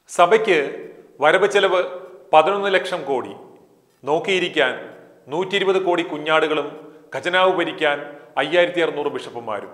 സഭയ്ക്ക് വരവ് ചെലവ് പതിനൊന്ന് ലക്ഷം കോടി നോക്കിയിരിക്കാൻ നൂറ്റി ഇരുപത് കോടി കുഞ്ഞാടുകളും ഖജനാവ് ഭരിക്കാൻ അയ്യായിരത്തി അറുന്നൂറ് ബിഷപ്പുമാരും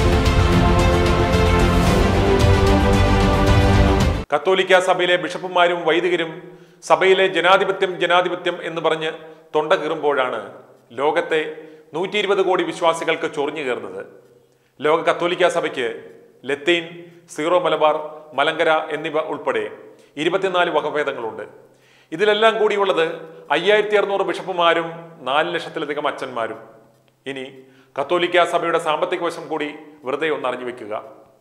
കത്തോലിക്ക സഭയിലെ ബിഷപ്പുമാരും വൈദികരും സഭയിലെ ജനാധിപത്യം ജനാധിപത്യം എന്ന് പറഞ്ഞ് തൊണ്ട കീറുമ്പോഴാണ് ലോകത്തെ നൂറ്റി ഇരുപത് കോടി വിശ്വാസികൾക്ക് ചൊറിഞ്ഞു കയറുന്നത് ലോക കത്തോലിക്ക സഭയ്ക്ക് ലത്തീൻ സീറോ മലബാർ മലങ്കര എന്നിവ ഉൾപ്പെടെ ഇരുപത്തിനാല് വകഭേദങ്ങളുണ്ട് ഇതിലെല്ലാം കൂടിയുള്ളത് അയ്യായിരത്തി അറുന്നൂറ് ബിഷപ്പുമാരും നാല് ലക്ഷത്തിലധികം അച്ഛന്മാരും ഇനി കത്തോലിക്ക സഭയുടെ സാമ്പത്തിക വശം കൂടി വെറുതെ ഒന്ന് അറിഞ്ഞു വെക്കുക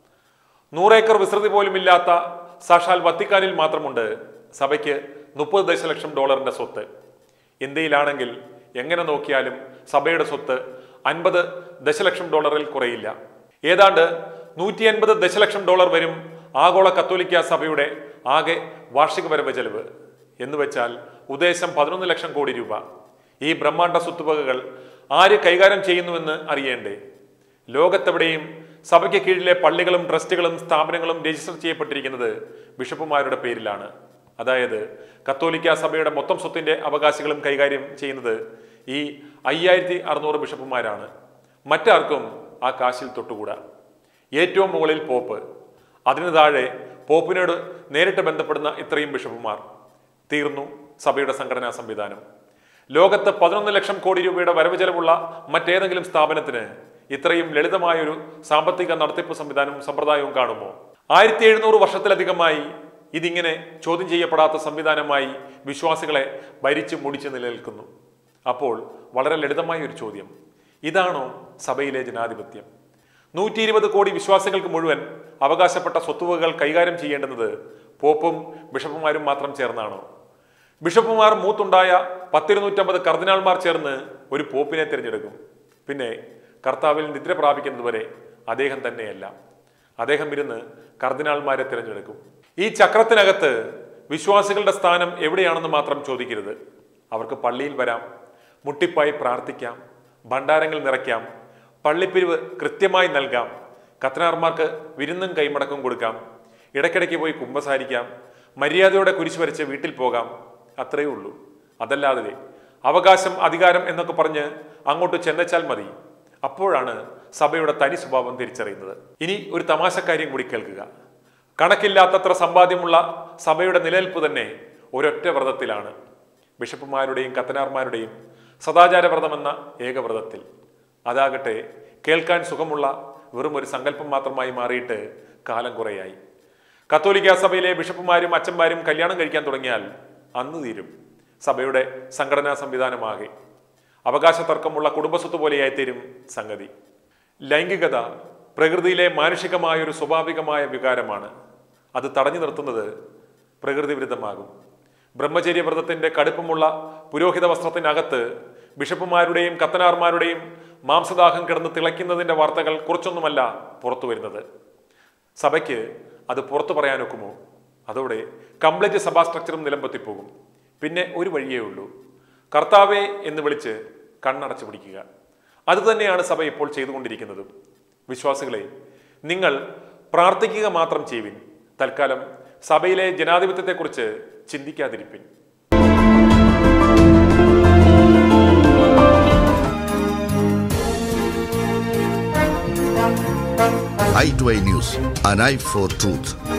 നൂറേക്കർ വിസ്തൃതി പോലും ഇല്ലാത്ത സാക്ഷാൽ വത്തിക്കാനിൽ മാത്രമുണ്ട് സഭയ്ക്ക് മുപ്പത് ദശലക്ഷം ഡോളറിന്റെ സ്വത്ത് ഇന്ത്യയിലാണെങ്കിൽ എങ്ങനെ നോക്കിയാലും സഭയുടെ സ്വത്ത് അൻപത് ദശലക്ഷം ഡോളറിൽ കുറയില്ല ഏതാണ്ട് നൂറ്റി അൻപത് ദശലക്ഷം ഡോളർ വരും ആഗോള കത്തോലിക്ക സഭയുടെ ആകെ വാർഷിക വരവ് ചെലവ് എന്ന് വെച്ചാൽ ഉദ്ദേശം പതിനൊന്ന് ലക്ഷം കോടി രൂപ ഈ ബ്രഹ്മാണ്ഡ സ്വത്തുവകകൾ ആര് കൈകാര്യം ചെയ്യുന്നുവെന്ന് അറിയേണ്ടേ ലോകത്തെവിടെയും സഭയ്ക്ക് കീഴിലെ പള്ളികളും ട്രസ്റ്റുകളും സ്ഥാപനങ്ങളും രജിസ്റ്റർ ചെയ്യപ്പെട്ടിരിക്കുന്നത് ബിഷപ്പുമാരുടെ പേരിലാണ് അതായത് കത്തോലിക്ക സഭയുടെ മൊത്തം സ്വത്തിന്റെ അവകാശികളും കൈകാര്യം ചെയ്യുന്നത് ഈ അയ്യായിരത്തി അറുന്നൂറ് ബിഷപ്പുമാരാണ് മറ്റാർക്കും ആ കാശിൽ തൊട്ടുകൂടാ ഏറ്റവും മുകളിൽ പോപ്പ് അതിനു താഴെ പോപ്പിനോട് നേരിട്ട് ബന്ധപ്പെടുന്ന ഇത്രയും ബിഷപ്പുമാർ തീർന്നു സഭയുടെ സംഘടനാ സംവിധാനം ലോകത്ത് പതിനൊന്ന് ലക്ഷം കോടി രൂപയുടെ വരവ് ചെലവുള്ള മറ്റേതെങ്കിലും സ്ഥാപനത്തിന് ഇത്രയും ലളിതമായൊരു സാമ്പത്തിക നടത്തിപ്പ് സംവിധാനവും സമ്പ്രദായവും കാണുമോ ആയിരത്തി എഴുന്നൂറ് വർഷത്തിലധികമായി ഇതിങ്ങനെ ചോദ്യം ചെയ്യപ്പെടാത്ത സംവിധാനമായി വിശ്വാസികളെ ഭരിച്ചു മുടിച്ചു നിലനിൽക്കുന്നു അപ്പോൾ വളരെ ലളിതമായ ഒരു ചോദ്യം ഇതാണോ സഭയിലെ ജനാധിപത്യം നൂറ്റി ഇരുപത് കോടി വിശ്വാസികൾക്ക് മുഴുവൻ അവകാശപ്പെട്ട സ്വത്തുവകകൾ കൈകാര്യം ചെയ്യേണ്ടുന്നത് പോപ്പും ബിഷപ്പുമാരും മാത്രം ചേർന്നാണോ ബിഷപ്പുമാർ മൂത്തുണ്ടായ പത്തിരുന്നൂറ്റമ്പത് കർദിനാൾമാർ ചേർന്ന് ഒരു പോപ്പിനെ തിരഞ്ഞെടുക്കും പിന്നെ കർത്താവിൽ നിദ്ര പ്രാപിക്കുന്നതുവരെ അദ്ദേഹം തന്നെയല്ല അദ്ദേഹം ഇരുന്ന് കർദിനാൾമാരെ തിരഞ്ഞെടുക്കും ഈ ചക്രത്തിനകത്ത് വിശ്വാസികളുടെ സ്ഥാനം എവിടെയാണെന്ന് മാത്രം ചോദിക്കരുത് അവർക്ക് പള്ളിയിൽ വരാം മുട്ടിപ്പായി പ്രാർത്ഥിക്കാം ഭണ്ഡാരങ്ങൾ നിറയ്ക്കാം പള്ളിപ്പിരിവ് കൃത്യമായി നൽകാം കത്തനാർമാർക്ക് വിരുന്നും കൈമടക്കം കൊടുക്കാം ഇടയ്ക്കിടയ്ക്ക് പോയി കുമ്പസാരിക്കാം മര്യാദയോടെ കുരിശ് വരച്ച് വീട്ടിൽ പോകാം അത്രയേ ഉള്ളൂ അതല്ലാതെ അവകാശം അധികാരം എന്നൊക്കെ പറഞ്ഞ് അങ്ങോട്ട് ചെന്നച്ചാൽ മതി അപ്പോഴാണ് സഭയുടെ തനി സ്വഭാവം തിരിച്ചറിയുന്നത് ഇനി ഒരു തമാശക്കാര്യം കൂടി കേൾക്കുക കണക്കില്ലാത്തത്ര സമ്പാദ്യമുള്ള സഭയുടെ നിലനിൽപ്പ് തന്നെ ഒരൊറ്റ വ്രതത്തിലാണ് ബിഷപ്പുമാരുടെയും കത്തനാർമാരുടെയും സദാചാര വ്രതമെന്ന ഏകവ്രതത്തിൽ അതാകട്ടെ കേൾക്കാൻ സുഖമുള്ള വെറും ഒരു സങ്കല്പം മാത്രമായി മാറിയിട്ട് കാലം കുറയായി കത്തോലിക്ക സഭയിലെ ബിഷപ്പുമാരും അച്ഛന്മാരും കല്യാണം കഴിക്കാൻ തുടങ്ങിയാൽ അന്ന് തീരും സഭയുടെ സംഘടനാ സംവിധാനമാകെ അവകാശ തർക്കമുള്ള കുടുംബസ്വത്ത് പോലെയായിത്തീരും സംഗതി ലൈംഗികത പ്രകൃതിയിലെ മാനുഷികമായ ഒരു സ്വാഭാവികമായ വികാരമാണ് അത് തടഞ്ഞു നിർത്തുന്നത് പ്രകൃതി വിരുദ്ധമാകും ബ്രഹ്മചര്യ വ്രതത്തിന്റെ കടുപ്പമുള്ള പുരോഹിത വസ്ത്രത്തിനകത്ത് ബിഷപ്പുമാരുടെയും കത്തനാർമാരുടെയും മാംസദാഹം കിടന്ന് തിളയ്ക്കുന്നതിന്റെ വാർത്തകൾ കുറച്ചൊന്നുമല്ല പുറത്തു വരുന്നത് സഭയ്ക്ക് അത് പുറത്തു പറയാനൊക്കുമോ അതോടെ കംപ്ലീറ്റ് സഭാ സ്ട്രക്ചറും നിലമ്പത്തിപ്പോകും പിന്നെ ഒരു വഴിയേ ഉള്ളൂ കർത്താവെ എന്ന് വിളിച്ച് കണ്ണടച്ചു പിടിക്കുക അതുതന്നെയാണ് സഭ ഇപ്പോൾ ചെയ്തുകൊണ്ടിരിക്കുന്നതും വിശ്വാസികളെ നിങ്ങൾ പ്രാർത്ഥിക്കുക മാത്രം ചെയ്യുവിൻ തൽക്കാലം സഭയിലെ ജനാധിപത്യത്തെക്കുറിച്ച് ചിന്തിക്കാതിരിപ്പിൻ i2i News, an eye for truth.